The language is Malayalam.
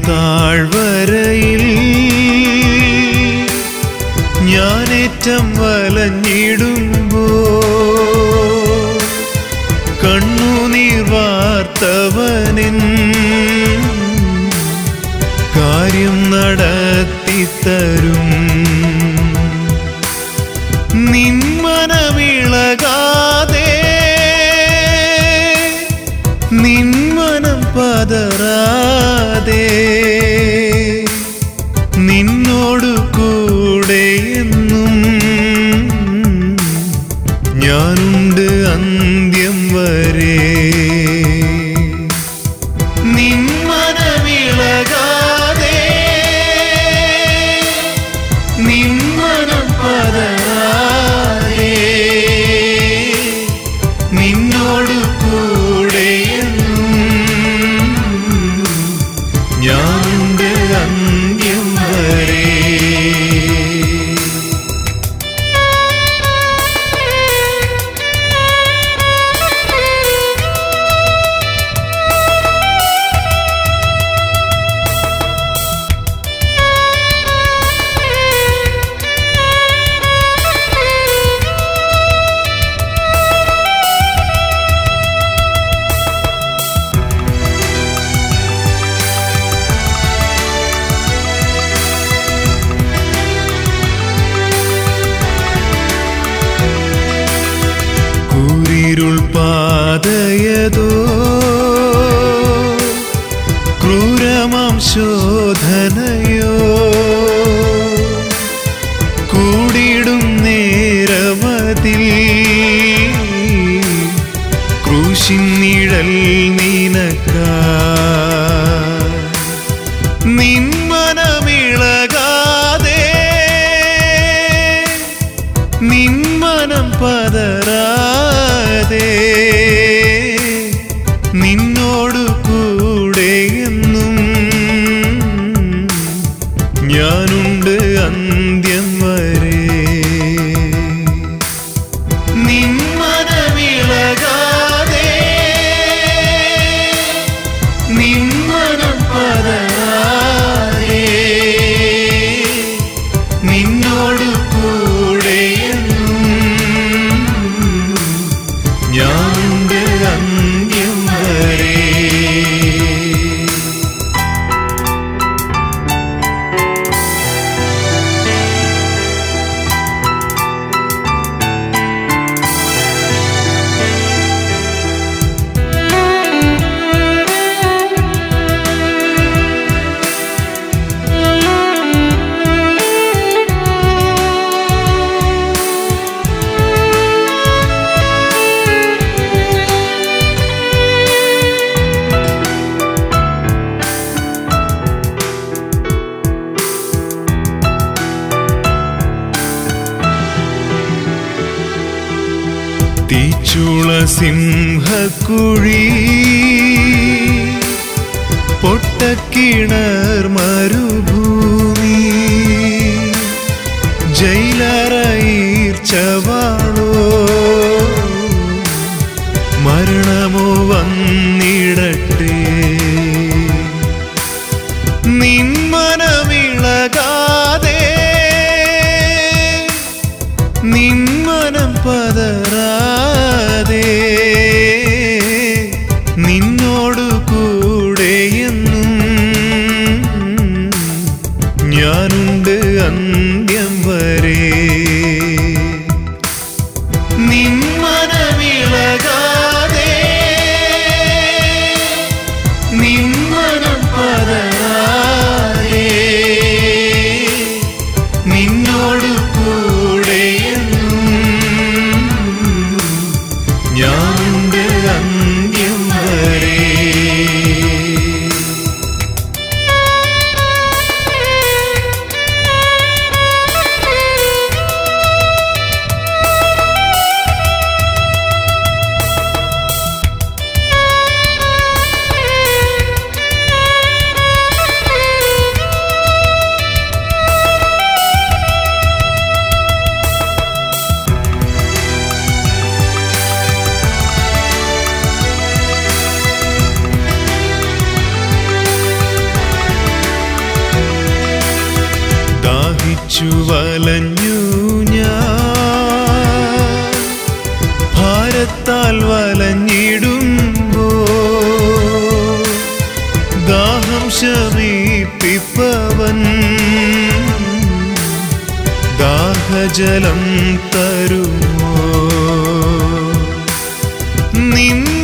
താഴ്വരയിൽ ഞാനേറ്റം വലഞ്ഞിടുമ്പോ കണ്ണുനീർ വാർത്തവനിൻ കാര്യം നടത്തിത്തരും നിന്മനമിളകാതെ നിന്മനം പതറാതെ നിന്നോടു കൂടെ എന്നും ഞാനുണ്ട് അന്ത്യം വരെ നിന്മനമിളകാതെ നിന്മനം പതറാതെ നിന്നോടു കൂടെ എന്നും ഞാനുണ്ട് അന്ത്യം വരെ കൂരിരുൾ പാതയതോ ക്രൂരമാം ശോധനയോ കൂടിടും നേരമതിൽ ക്രൂശിൻ നിഴൽ നീനക്ക നിന്മനമിളകാതെ നിന്മനം പതറാതെ നിന്നോടു കൂടെ എന്നും ഞാനുണ്ട് അന്ത്യം വരെ നിന്മനമിളകാതെ നിന്മനം പതറാതെ നിന്നോടു കൂടെ എന്നും ഞാനുണ്ട് അന്ത്യം വരെ തീച്ചുള സിംഹക്കുഴി പൊട്ടക്കിണർ മരുഭൂമി ജയിലറയിർച്ചവാളോ മരണമോ വന്നിടട്ടെ നിന്മനമിളകാതെ നിന്മനം പതറാതെ നിന്നോടു കൂടെ എന്നും ഞാനുണ്ട് അന്ത്യം വരെ നിന്മനമിളകാതെ നിന്മനം പതറാതെ നിന്നോടു കൂടെ എന്നും ഞാനുണ്ട് അന്ത്യം വരെ Thank you. ദാഹത്താൽ വലഞ്ഞിടുമ്പോ ദാഹം ശമിപ്പിപ്പവൻ ദാഹജലം തരുമോ നിൻ